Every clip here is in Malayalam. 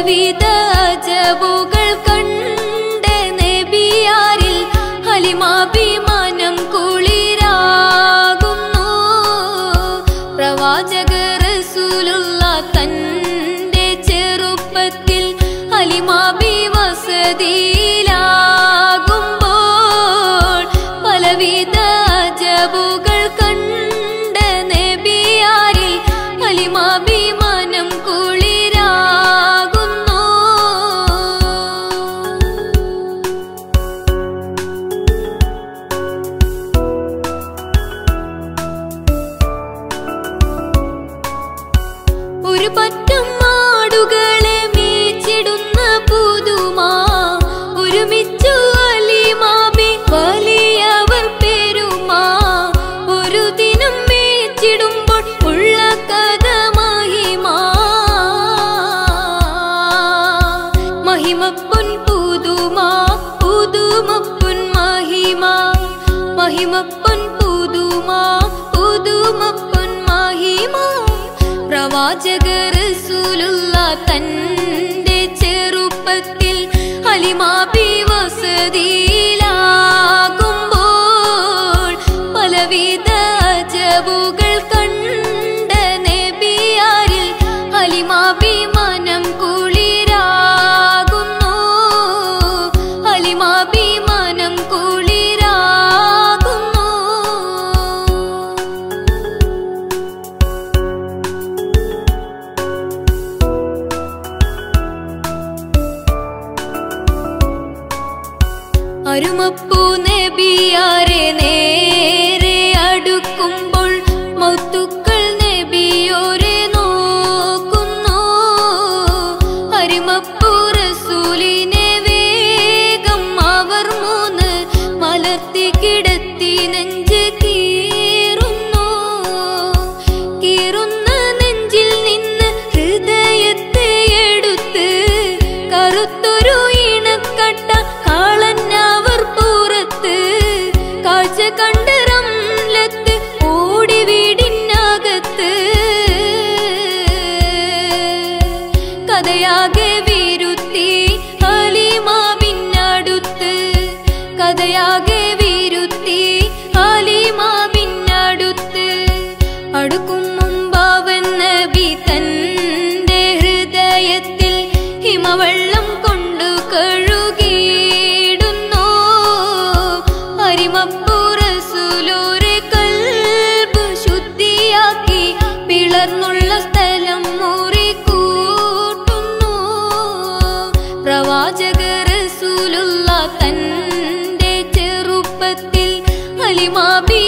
പലവിധ അജബുകൾ കണ്ട നബിയാരിൽ ഹലിമാഭിമാനം കുളിരാകുന്നു പ്രവാചക റസൂലുള്ള തന്റെ ചെറുപ്പത്തിൽ ഹലിമാബി വസതിയിലാകുമ്പോൾ പലവിധ അജബുകൾ കണ്ട നബിയാരിൽ ഹലിമാഭിമാനം കുളിരാകുന്നു ഒരു പറ്റം മാടുകളെ മീച്ചിടുന്ന പുതുമാ ഒരുമിച്ചു അലിമാബി വലിയവർ പെരുമാ ഒരു ദിനം മേച്ചിടുമ്പോൾ ഉള്ള കഥ മഹിമാ മഹിമപ്പൊൻ പുതുമാ പുതുമപ്പൊൻ മഹിമ മഹിമപ്പൊൻ പുതുമാ പുതുമപ്പൊൻ മഹിമ പ്രവാചക റസൂലുള്ള തന്റെ ചെറുപ്പത്തിൽ ഹലിമാബി വസതിയിലാകുമ്പോൾ പലവിധ അജബുകൾ കണ്ട നബിയാരിൽ ഹലിമാഭിമാനം കുളിരാകുന്നു ഹലിമാഭിമാനം കുളിരാകുന്നു അരുമപ്പൂ നബിയാരെ നേരെ അടുക്കുമ്പോൾ മൗത്തുക്കൾ നബിയോരെ നോക്കുന്നു അരുമപ്പൂ റസൂലിനെ വേഗം അവർ മൂന്ന് മലർത്തി കിടത്തി നെഞ്ച് കീറുന്നു കീറുന്ന നെഞ്ചിൽ നിന്ന് ഹൃദയത്തെ എടുത്ത് കറുത്തൊരു ഇണക്കട്ട കാളന്നവർ പുറത്ത് കാഴ്ച കണ്ട് റംലത്ത് ഓടി വീടിനകത്ത് കഥയാകെ വിരുത്തി ഹലിമാവിനടുത്ത് കഥയാകെ വിരുത്തി ഹലിമാവിനടുത്ത് അടുക്കും മുമ്പാവൻ നബി തന്റെ ഹൃദയത്തിൽ ഹിമവെള്ളം കൊണ്ടു കഴുകിയിടുന്നു അരിമപ്പുറസുലോരെ കൽബ് ശുദ്ധിയാക്കി പിളർന്നുള്ള സ്ഥലം മുറി കൂട്ടുന്നു പ്രവാചക റസൂലുള്ള തന്റെ ചെറുപ്പത്തിൽ ഹലിമാബി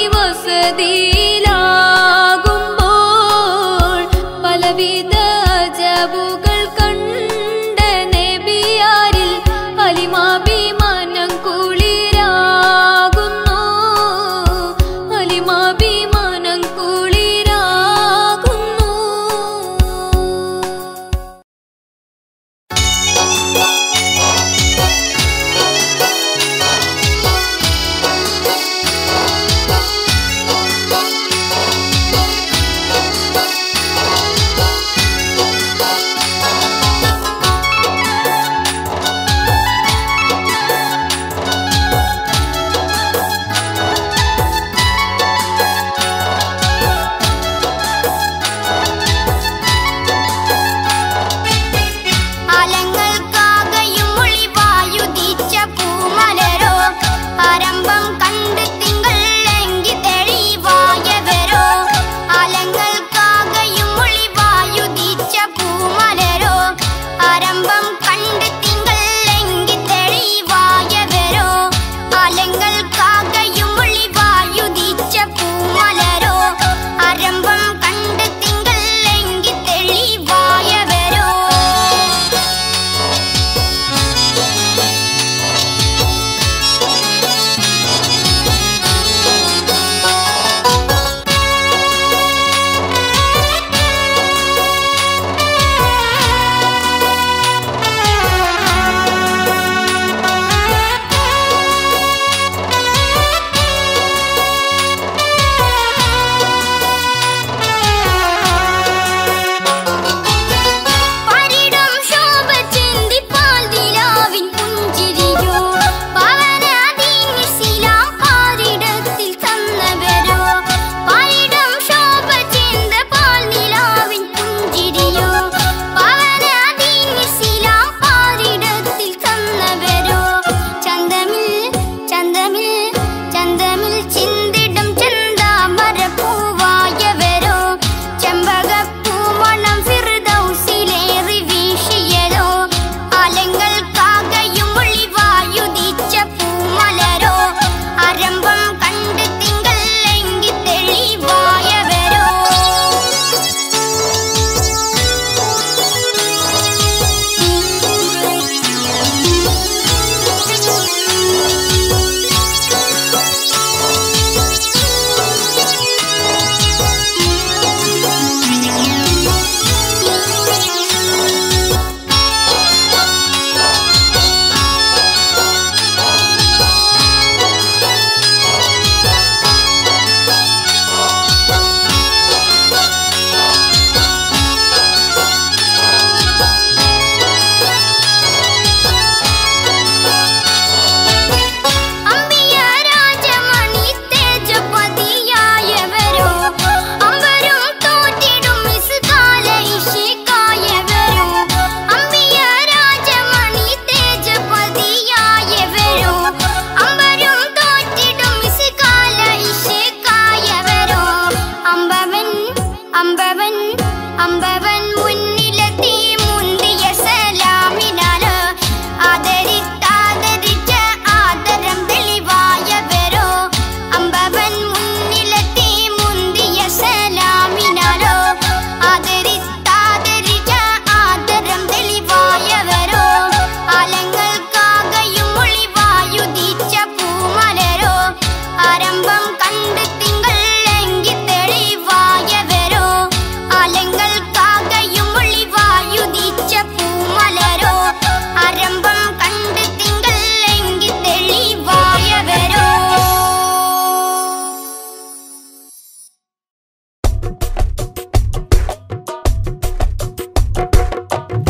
വസതിയിലാകുമ്പോൾ പലവിധ അജബുകൾ കണ്ട നബിയാരിൽ ഹലിമാഭിമാനം കുളിരാകുന്നു ഹലിമാഭിമാനം കുളിരാകുന്നു ും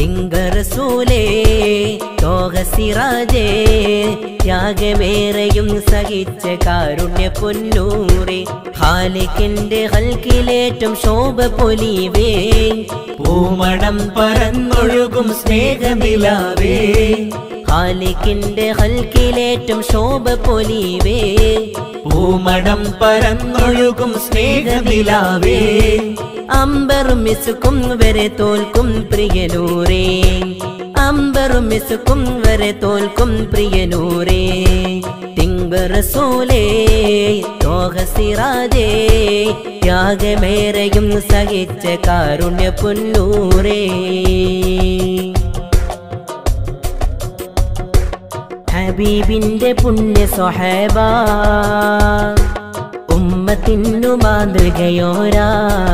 തിങ്കറസൂലേ തോഹസിറാജേ ത്യാഗമേറെയും സഹിച്ച കാരുണ്യ പൊന്നൂറെ ഹാലിക്കിന്റെ ഹൽക്കിലേറ്റം ശോഭ പൊലിവേ പൂമണം പറന്നൊഴുകും സ്നേഹമിലാവേ ഹാലിക്കിന്റെ ഹൽക്കിലേറ്റം ശോഭ പൊലിവേ പൂമണം പരന്നൊഴുകും സ്നേഹമിലാവേ അമ്പറും മിസുക്കും വരെ തോൽക്കും പ്രിയനൂരേ അമ്പറും മിസുക്കും വരെ തോൽക്കും പ്രിയനൂരേ തിങ്കറസൂലേ തോഹസിറാജേ ത്യാഗമേറെയും സഹിച്ച കാരുണ്യ പൊന്നൂരേ ഹബീബിന്റെ പുണ്യ സ്വഹേബ ഉമ്മത്തിനു മാതൃകയോരാ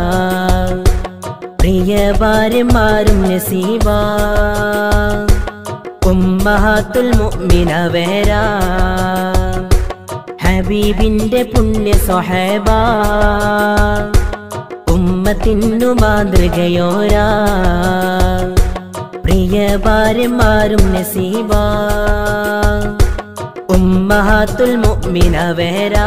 പ്രിയ ഭാര്യമാരും നസീബ ഉമ്മഹാത്തുൽ മുഅ്മിനവേരാ ഹബീബിന്റെ പുണ്യ സ്വഹേബ ഉമ്മത്തിനു മാതൃകയോരാ പ്രിയ ഭാര്യമാരും നസീബ ഉമ്മഹാത്തുൽ മുഅ്മിനവേരാ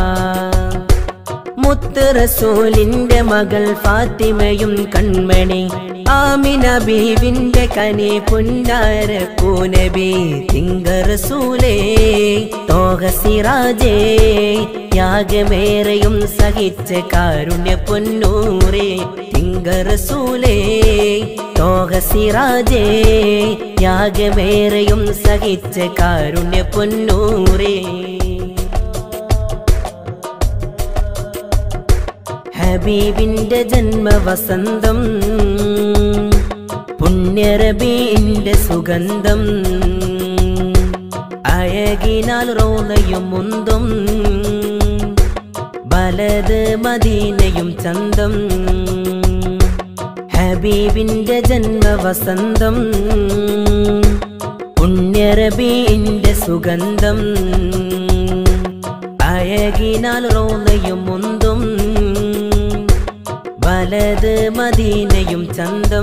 മുത്ത് റസൂലിന്റെ മകൾ ഫാത്തിമയും കൺമണി ആമിന ബീവിന്റെ കനി പുന്നാര കൂനബി തിങ്കറസൂലേ തോഹസിറാജേ ത്യാഗമേറെയും സഹിച്ച കാരുണ്യ പൊന്നൂരേ തിങ്കറസൂലേ തോഹസിറാജേ ത്യാഗമേറെയും സഹിച്ച കാരുണ്യ പൊന്നൂരേ ഹബീബിന്റെ ജന്മവസന്തം പുണ്യറബീന്റെ സുഗന്ധം അഴകിനാൽ റോളയും മുന്തും ബലത് മദീനയും ചന്തം ഹബീബിന്റെ ജന്മവസന്തം പുണ്യറബീന്റെ സുഗന്ധം അഴകിനാൽ റോളയും മുന്തും വലത് മദീനയും ചന്തം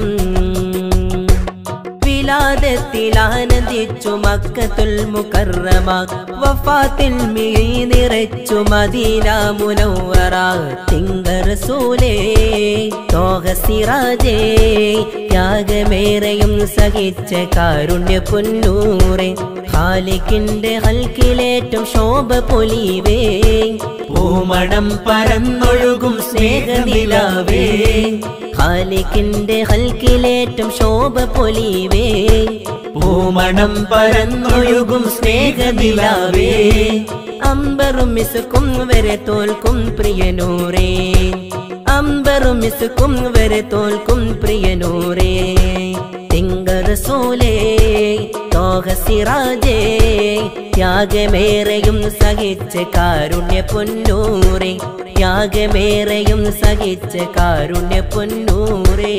വിലാദത്തിൽ ആനന്ദിച്ചു മക്കത്തുൽ മുക്കറമ വഫാത്തിൽ മിഴി നിറച്ചു മദീന മുനവറ തിങ്കറസൂലേ തോഹസിറാജേ ത്യാഗമേറെയും സഹിച്ച കാരുണ്യ പൊന്നൂറെ ഖാലിക്കിന്റെ ഹൽക്കിലേറ്റം ശോഭ പൊലിവേ പൂമണം പരന്നൊഴുകും സ്നേഹനിലാവേ ഖാലിക്കിന്റെ ഹൽക്കിലേറ്റം ശോഭ പൊലിവേ പൂമണം പരന്നൊഴുകും സ്നേഹനിലാവേ അമ്പറും മിസുക്കും വരെ തോൽക്കും പ്രിയനൂരേ അമ്പറും മിസുക്കും വരെ തോൽക്കും പ്രിയനൂരേ തിങ്കറസൂലേ തോഹസിറാജേ ത്യാഗമേറെയും സഹിച്ച കാരുണ്യ പൊന്നൂരേ ത്യാഗമേറെയും സഹിച്ച കാരുണ്യ പൊന്നൂരേ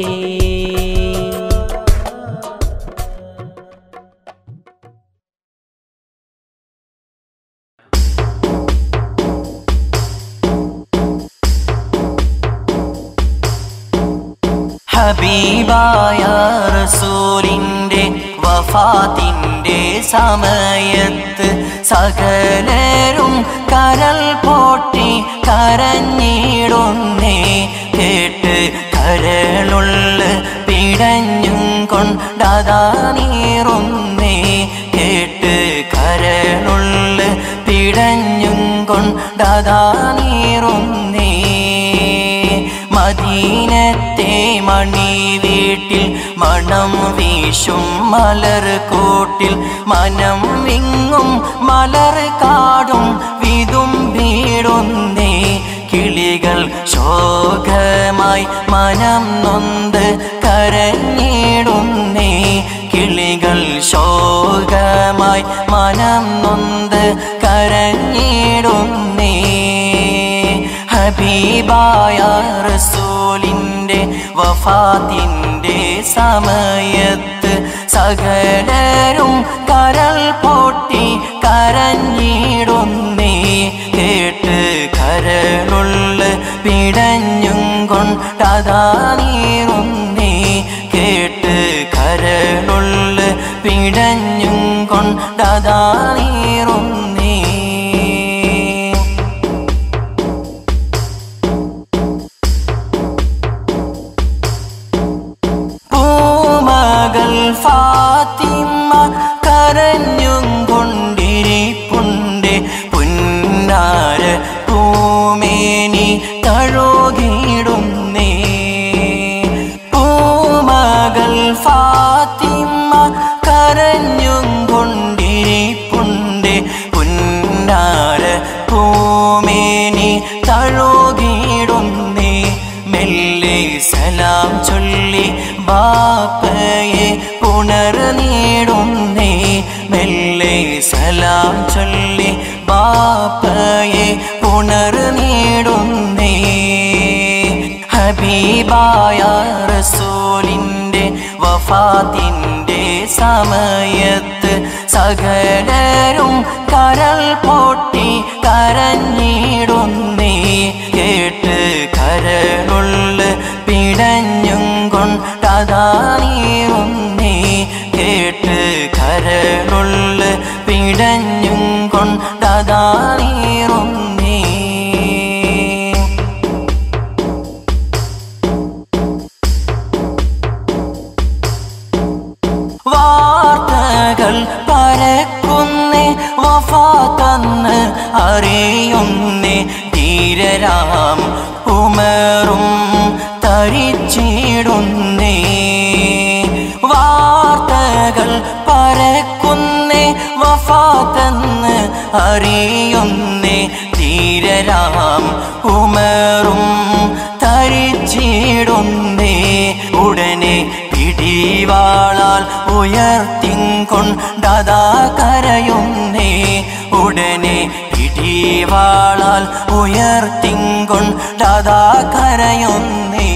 ഹബീബായ റസൂലിന്റെ വഫാത്തിന്റെ സമയത്ത് സകലരും കരൽ പൊട്ടി കരഞ്ഞിടുന്നേ കേട്ട് കരളുള്ള പിടഞ്ഞും കൊണ്ടതാ നീറുന്നേ കേട്ട് കരളുള്ള പിടഞ്ഞും കൊണ്ടതാ നീറുന്നേ മദീനത്തെ മണി വീട്ടിൽ മണം വീശും മലർ കൂട്ടിൽ മനം വിങ്ങും മലർ കാടും വിതും വീടുന്നേ കിളികൾ ശോകമായി മനം നൊന്ത് കരഞ്ഞിടുന്നേ കിളികൾ ശോകമായി മനം നൊന്ത് കരഞ്ഞിടുന്നേ ഹബീബായ റസൂലിൻ്റെ വഫാത്തിൻ്റെ സമയത്ത് സകലരും കരൾ പൊട്ടി കരഞ്ഞിടുന്നേ കേട്ട് കരളുള്ള പിടഞ്ഞും കൊണ്ടതാ നീറുന്നേ കേട്ട് കര കരളുള്ള് പിടഞ്ഞും കൊണ്ടതാ നീറുന്നേ പൂമകൾ ഫാത്തിമ കരഞ്ഞും കൊണ്ടിരിപ്പുണ്ട് പുന്നാര പൂമേനി തഴുകിടുന്നേ പൂമകൾ ഫാത്തിമ കരഞ്ഞും കൊണ്ടിരിപ്പുണ്ട് പുന്നാര പൂമേനി തഴുകിടുന്നേ മെല്ലെ സലാം ചൊല്ലി ബാപ്പയെ പുണർനീടുന്നേ മെല്ലെ സലാം ചൊല്ലി ബാപ്പയെ പുണർനീടുന്നേ ഹബീബായ റസൂലിൻ്റെ വഫാത്തിൻ്റെ സമയത്ത് സകലരും കരൾ പൊട്ടി കരഞ്ഞിടുന്നേ കേട്ട് കരളുള്ള് പിടഞ്ഞും കൊണ്ടതാ നീറുന്നേ കേട്ട് കരളുള്ള് പിടഞ്ഞും കൊണ്ടതാ നീറുന്നേ വാർത്തകൾ പരക്കുന്നേ വഫാത്തന്ന് അറിയുന്നേ ധീരരാം ഉമറും തരിച്ചിടുന്നേ വാർത്തകൾ പരക്കുന്നേ വഫാത്തന്ന് അറിയുന്നേ ധീരരാം ഉമറും തരിച്ചിടുന്നേ ഉടനെ പിടിവാളാൽ ഉയർത്തിക്കൊണ്ടതാ കരയുന്നേ ഉടനെ പിടിവാളാൽ ഉയർത്തിക്കൊണ്ടതാ കരയുന്നേ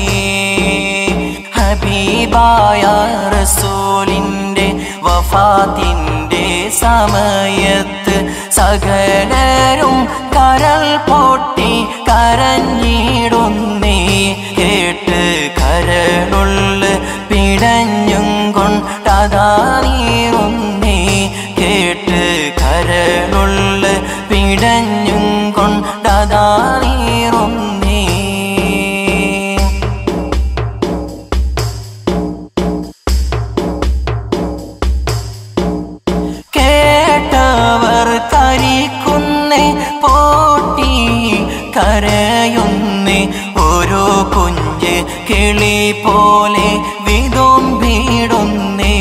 ഹബീബായ റസൂലിൻ്റെ വഫാത്തിൻ്റെ സമയത്ത് സകലരും കരൾ പൊട്ടി കരഞ്ഞിടുന്നേ കേട്ട് കരളുള്ള് പിടഞ്ഞും കൊണ്ടതാ നീറുന്നേ കേട്ട് കരളുള്ള് പിടഞ്ഞും കൊണ്ടതാ നീറുന്നേ കേട്ടവർ കരിക്കുന്നേ പോട്ടി കരയുന്നേ ഓരോ കുഞ്ഞ് കിളി പോലെ വിതുമ്പിടുന്നേ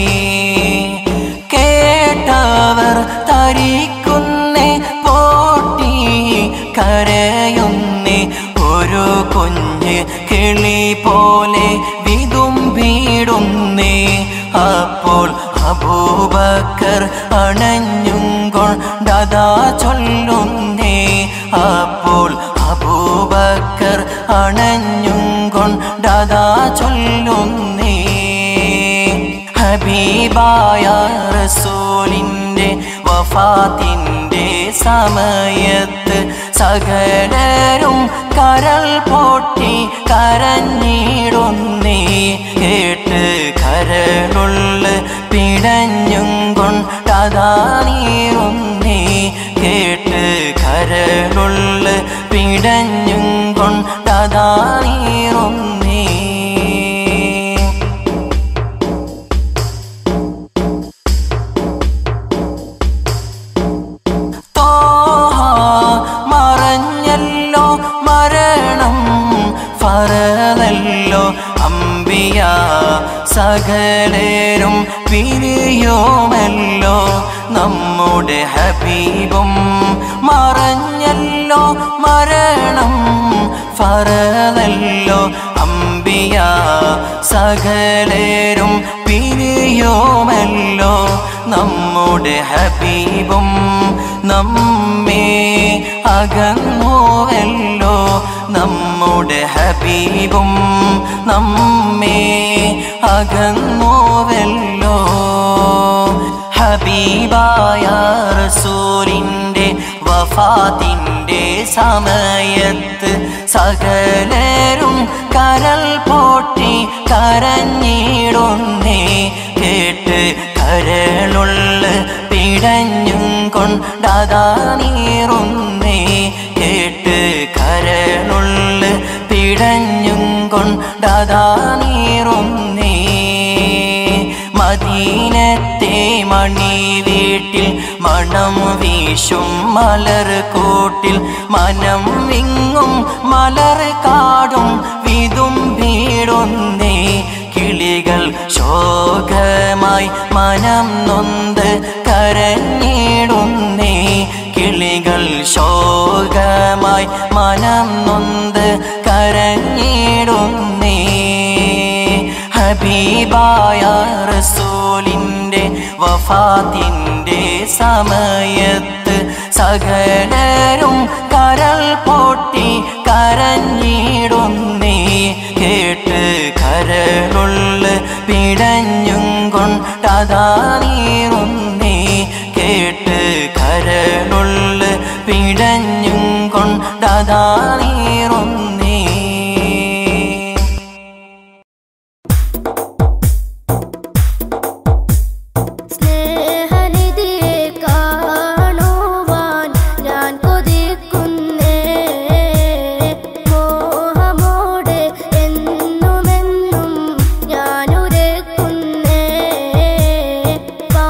കേട്ടവർ തരിക്കുന്നേ പോട്ടി കരയുന്നേ ഓരോ കുഞ്ഞ് കിളി പോലെ വിതുമ്പിടുന്നേ അപ്പോൾ അബൂബക്കർ അണഞ്ഞും കൊണ്ടതാ ചൊല്ലുന്നേ അപ്പോൾ അബൂബക്കർ അണഞ്ഞും കൊണ്ടതാ ചൊല്ലുന്നേ ഹബീബായ റസൂലിൻ്റെ വഫാത്തിൻ്റെ സമയത്ത് സകലരും കരൾ പൊട്ടി കരഞ്ഞിടുന്നേ കേട്ട് കരളുള്ള് പിടഞ്ഞും കൊണ്ടതാ നീറുന്നേ കേട്ട് കരളുള്ള് പിടഞ്ഞും കൊണ്ടതാ നീറുന്നേ തോഹ മറഞ്ഞല്ലോ മരണം ഫറലല്ലോ അമ്പിയ സകലരും പിരിയോമല്ലോ നമ്മുടെ ഹബീബും മറഞ്ഞല്ലോ മരണം ഫറലല്ലോ അമ്പിയ സകലരും പിരിയോമല്ലോ നമ്മുടെ ഹബീബും നമ്മെ അകന്നുവല്ലോ നമ്മുടെ ഹബീബും നമ്മെ അകന്നുവല്ലോ ഹബീബായ റസൂലിൻ്റെ വഫാത്തിൻ്റെ സമയത്ത് സകലരും കരൾ പൊട്ടി കരഞ്ഞിടുന്നേ കേട്ട് കരളുള്ള പിടഞ്ഞും കൊണ്ടതാ നീറുന്നേ കേട്ട് കരളുള്ള പിടഞ്ഞും കൊണ്ടതാ നീറുന്നേ മദീനത്തെ മണി വീട്ടിൽ മണം വീശും മലർ കൂട്ടിൽ മനം വിങ്ങും മലർ കാടും വിതും വീടുന്നേ കിളികൾ ശോകമായി മനം നൊന്ത് കരഞ്ഞിടുന്നേ കിളികൾ ശോകമായി മനം നൊന്ത് കരഞ്ഞിടുന്നേ ഹബീബായ റസൂലിൻ്റെ വഫാത്തിൻ്റെ സമയത്ത് സകലരും കരൾ പൊട്ടി കരഞ്ഞിടുന്നേ കേട്ട് കരളുള്ള പിടഞ്ഞും കൊണ്ടതാ നീറുന്നേ കേട്ട് കരളുള്ള പിടഞ്ഞും കൊണ്ടതാ നീറുന്നേ സ്നേഹനിധിയെ കാണുവാൻ ഞാൻ കൊതിക്കുന്നേ മോഹമോടെ എന്നുമെന്നും ഞാൻ ഉരക്കുന്നേ പാ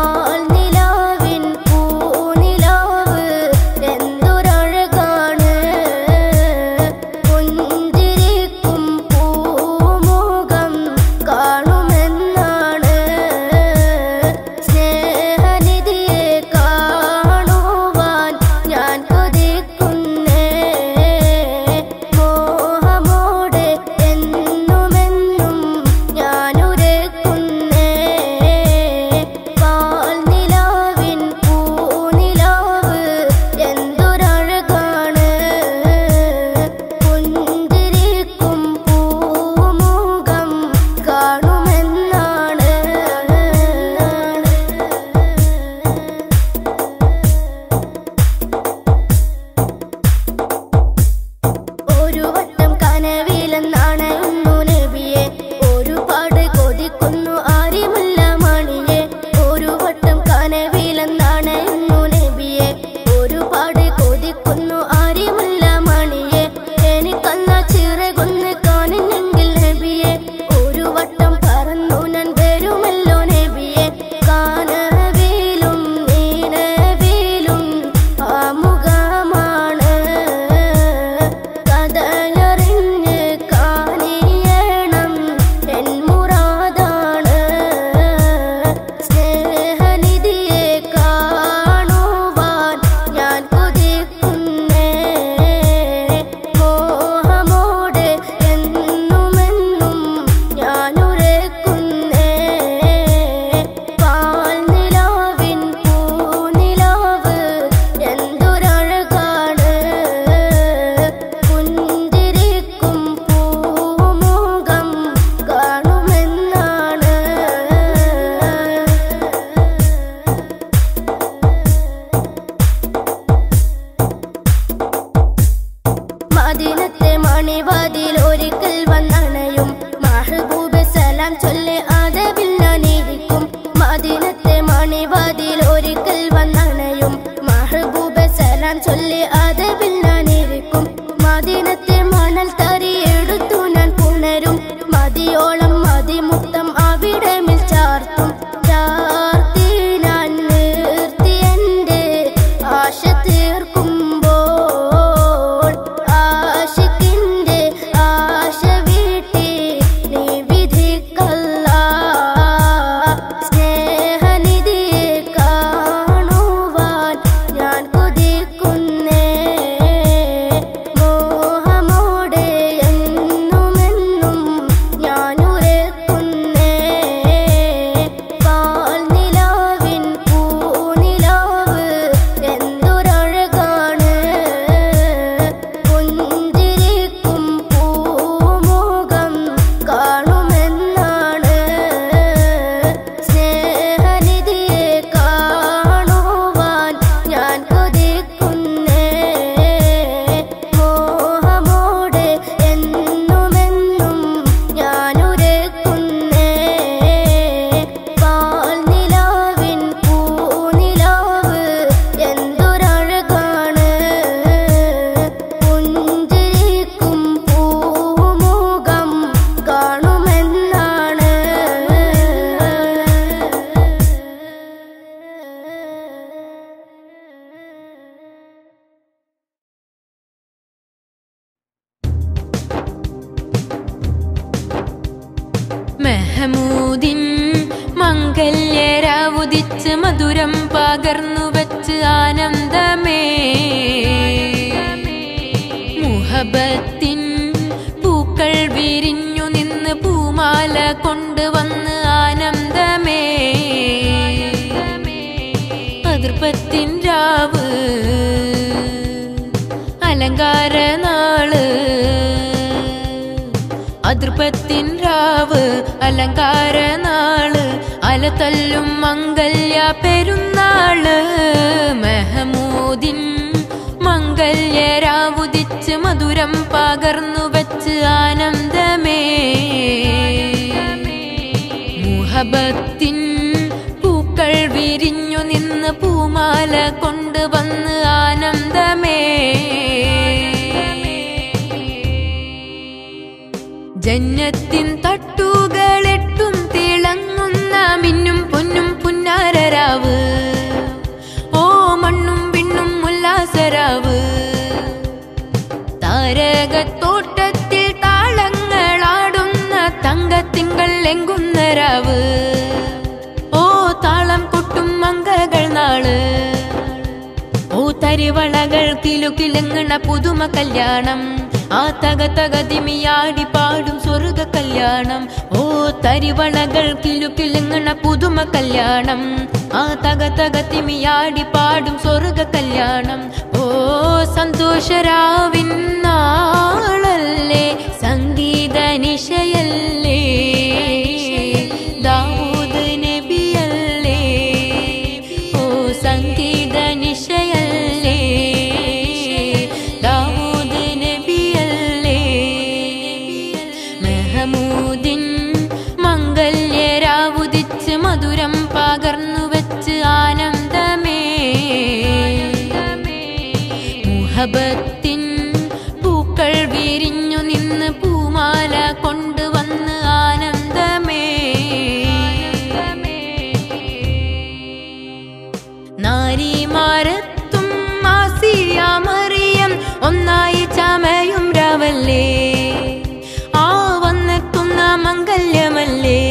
ഉദിച്ച് മധുരം പകർന്നു വെച്ച് ആനന്ദമേ മുഹബത്തിൻ പൂക്കൾ വിരിഞ്ഞു നിന്ന് പൂമാല കൊണ്ടുവന്ന് ആനന്ദമേ അതിർപ്പത്തിൻ രാവ് അലങ്കാര നാള് അതിർപ്പത്തിൻ രാവ് അലങ്കാര നാള് അലതല്ലും മംഗല്യ പെരുന്നാള് മെഹമൂദിൻ മംഗല്യ രാവുദിച്ച് മധുരം പകർന്നു വെച്ച് ആനന്ദമേ മുഹബത്തിൻ പൂക്കൾ വിരിഞ്ഞു നിന്ന് പൂമാല കൊണ്ടുവന്ന് ആനന്ദമേ ജന്നത്തിൻ തട്ടുകളെട്ടും തിളങ്ങുന്ന മിന്നും പൊന്നും പുന്നാരരാവ് ഓ മണ്ണും പിണ്ണും ഉല്ലാസരാവ് താരകത്തോട്ടത്തിൽ താളങ്ങളാടുന്ന തങ്കത്തിങ്കൾ എങ്കുന്ന രാവ് ഓ താളം കൊട്ടും മങ്കകൾ നാള് ഓ തരിവളകൾ കിലുകിലങ്ങണ പുതുമ കല്യാണം ആ തക തകതിമിയാടി പാടും സ്വർഗ കല്യാണം ഓ തരിവളകൾ കിലുകിലങ്ങണ പുതുമ കല്യാണം ആ തക തകതിമിയാടി പാടും സ്വർഗ കല്യാണം ഓ സന്തോഷരാവിൻ നാളല്ലേ സംഗീത നിശയല്ലേ ദാവൂദ് നബിയല്ലേ ഓ സംഗീത നിശയല്ലേ ദാവൂദ് നബിയല്ലേ മെഹമൂദിൻ മംഗല്യരാവുദിച്ച് മധുരം പകർന്നു വെച്ച് ആനന്ദമേ മുഹബത്തിൻ പൂക്കൾ വിരിഞ്ഞു നിന്ന് പൂമാല കൊണ്ടുവന്ന് ആനന്ദമേ നാരിമാരത്തും ആസിയാമറിയം ഒന്നായി ചമയും രാവല്ലേ ആ വന്നെത്തുന്ന മംഗല്യമല്ലേ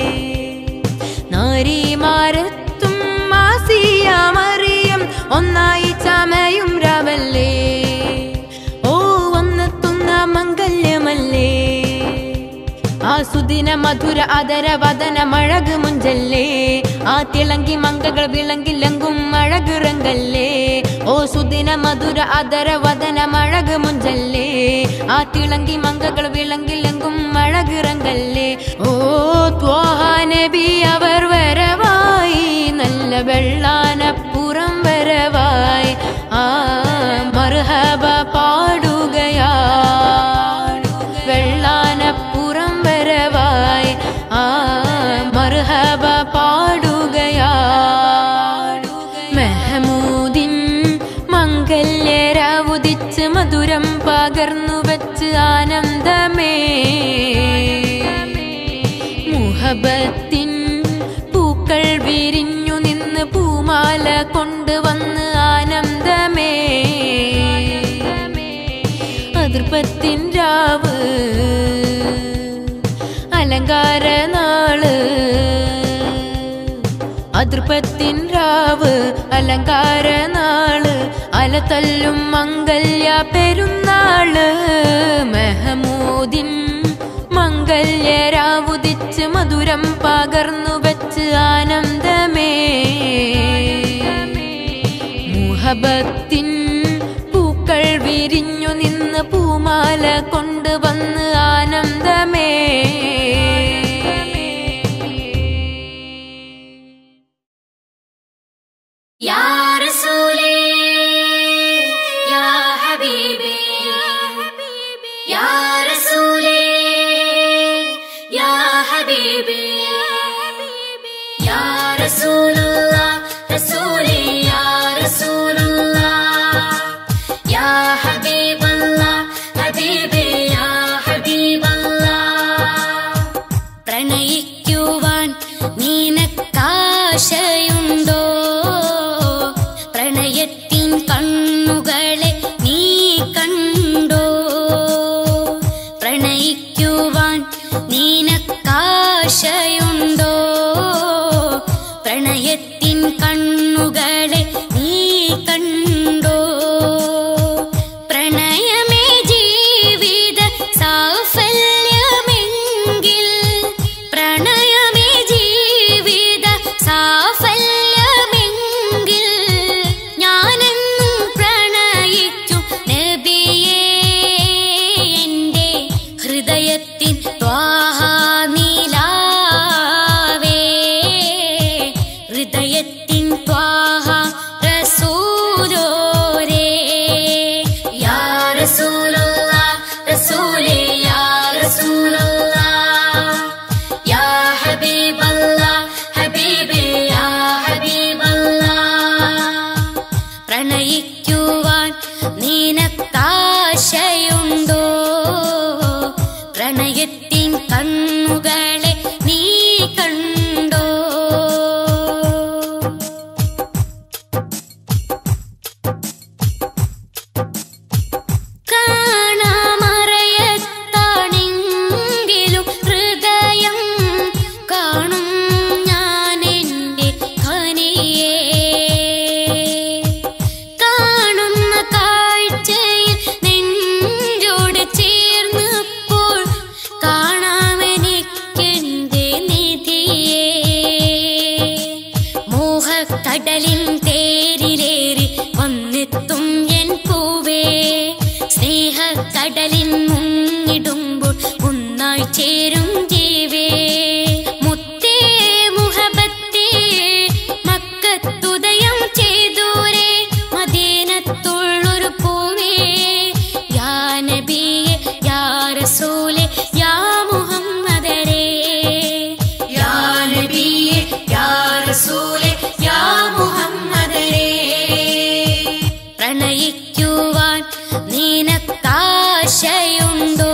നാരിമാരത്തും ആസിയാമറിയം ഒന്നായി ചമയും രാവല്ലേ ഓ വന്നെത്തുന്ന മംഗല്യമല്ലേ ആ സുദിന മധുര അതര വദന മഴക് മുഞ്ചല്ലേ ആ തിളങ്കി മങ്കകൾ വിളങ്കിലങ്കും മഴകിറങ്ങല്ലേ ഓ സുദിന മധുര അതര വദന മഴക് മുഞ്ചല്ലേ ആ തിളങ്കി മങ്കകൾ വിളങ്കിലങ്കും മഴകിറങ്ങല്ലേ ഓ ത്വാഹ നബി അവർ വരവായി നല്ല വെള്ളാനപ്പുറം വരവായി ആ മർഹബ പാടുകയാ വെള്ളാനപ്പുറം വരവായി ആ മർഹബ പാടുകയാ മെഹമൂദിൻ മംഗല്യരാവുദിച്ച് മധുരം പകർന്നു വെച്ച് ആനന്ദമേ മുഹബത്തിൻ പൂക്കൾ വിരിഞ്ഞു നിന്ന് പൂമാല കൊണ്ടുവന്ന് ആനന്ദമേ അതിർപ്പത്തിൻ രാവ് അലങ്കാര നാള് അതിർപ്പത്തിൻ രാവ് അലങ്കാര നാള് അലതല്ലും മംഗല്യ പെരുന്നാള് മെഹമൂദിൻ മംഗല്യ രാവുദിച്ച് മധുരം പകർന്നു വെച്ച് ആനന്ദമേ മുഹബത്തിൻ പൂക്കൾ വിരിഞ്ഞു നിന്ന് പൂമാല കൊണ്ടുവന്ന് ആനന്ദമേ يا رسولي يا حبيبي يا رسولي يا حبيبي يا رسول الله رسولي يا رسول الله يا حبيب الله حبيبي يا حبيب الله പ്രണയിക്കുവാൻ നിനക്കാശയുണ്ടോ പ്രണയത്തിൻ കണ്ണുകളെ നീ കണ്ടോ പ്രണയിക്കുവാൻ നിനക്കാശയുണ്ടോ പ്രണയ പ്രണയത്തിൻ കണ്ണുകളെ നീ കണ്ടോ പ്രണയമേ ജീവിത സാഫല്യമെങ്കിൽ പ്രണയമേ ജീവിത സാഫല്യമെങ്കിൽ ഞാനെന്നും പ്രണയിക്കും നബിയേ എൻ്റെ ഹൃദയത്തിൻ ത്വാഹാനിലാവേ ഹൃദയത്തിൻ ത്വാഹ റസൂലോരേ യാ റസൂലുള്ളാ റസൂലേ യാ റസൂലുള്ളാ യാ ഹബീബല്ലാ ഹബീബേ യാ ഹബീബല്ലാ പ്രണയിക്കുവാൻ നിനക്കാശയുണ്ടോ പ്രണയത്തിൻ കണ്ണുകളെ നീ കണ്ടോ കാണാമറയത്താണെങ്കിലും ഹൃദയം കാണും ഞാൻ എൻ്റെ ഖനിയെ കാണുന്ന കാഴ്ചയിൽ നെഞ്ചോട് ചേർന്നപ്പോൾ കാണാമെനിക്കെന്റെ നിധിയെ മോഹക്കടലിൻ തേരിലേറി വന്നെത്തും എൻ പൂവേ സ്നേഹക്കടലിൻ മുങ്ങിടുമ്പോൾ ഒന്നായി ചേരും ജീവേ മുത്തേ മുഹബത്തേ മക്കത്തുദയം ചെയ്തൂരേ മദീനത്തുള്ളൊരു പൂവേ യാ നബിയെ യാ റസൂലേ യാ മുഹമ്മദരേ യാ നബിയെ യാ റസൂലേ യാ മുഹമ്മദരേ പ്രണയിക്കുവാൻ നിനക്കാശയുണ്ടോ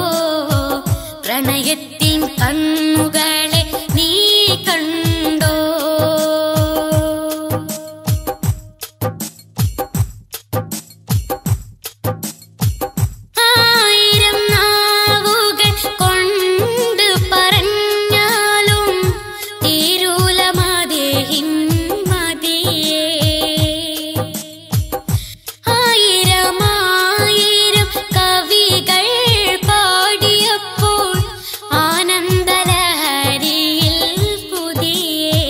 പ്രണയത്തിൻ കണ്ണുകളെ നീ കണ്ടോ ആയിരം നാവുകൾ കൊണ്ട് പറഞ്ഞാലും തീരൂല മതേഹിൻ മതിയേ ആയിരമായിരം കവികൾ പാടിയപ്പോൾ ആനന്ദലഹരിയിൽ പുതിയേ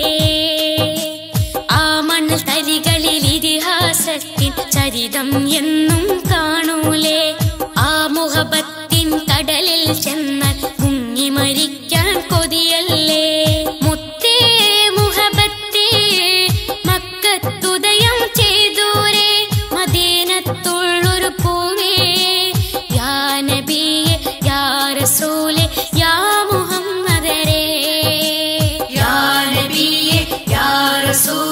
ആ മണ്ണിൽ തരികളിൽ ഇതിഹാസത്തിൻ ചരിതം എന്നും കാണൂലേ ആ മുഹബത്തിൻ കടലിൽ ചെന്നാൽ മുങ്ങി മരിക്കാൻ കൊതിയല്ലേ മുത്തേ മുഹബത്തേ മക്കത്തുദയം ചെയ്തൂരേ മദീനത്തുള്ളൊരു പൂവേ യാ നബിയെ യാ റസൂലേ യാ മുഹമ്മദരേ യാ നബിയെ യാ റസൂലേ